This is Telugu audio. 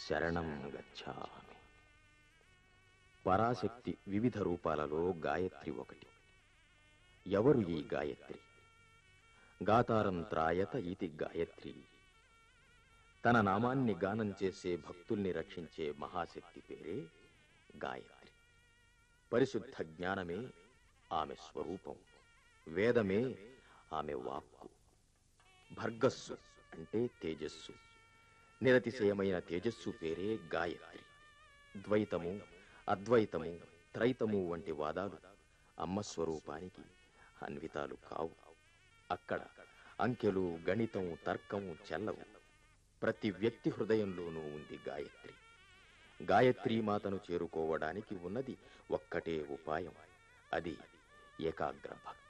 శరణం గచ్చామి పరాశక్తి వివిధ రూపాలలో గాయత్రి ఒకటి ఎవరు ఈ గాయత్రి గాతారం త్రాయత ఇతి గాయత్రి తన నామాన్ని గానం చేసే భక్తుల్ని రక్షించే మహాశక్తి పేరే గాయత్రి పరిశుద్ధ జ్ఞానమే ఆమె స్వరూపం వేదమే ఆమె వాక్కు భర్గస్సు అంటే తేజస్సు నిరతిశయమైన తేజస్సు పేరే గాయత్రి ద్వైతము అద్వైతము త్రైతము వంటి వాదాలు అమ్మ స్వరూపానికి అన్వితాలు కావు అక్కడ అంకెలు గణితం తర్కం చెల్లవు ప్రతి వ్యక్తి హృదయంలోనూ ఉంది గాయత్రి గాయత్రీ మాతను చేరుకోవడానికి ఉన్నది ఒక్కటే ఉపాయం అది ఏకాగ్ర భక్తి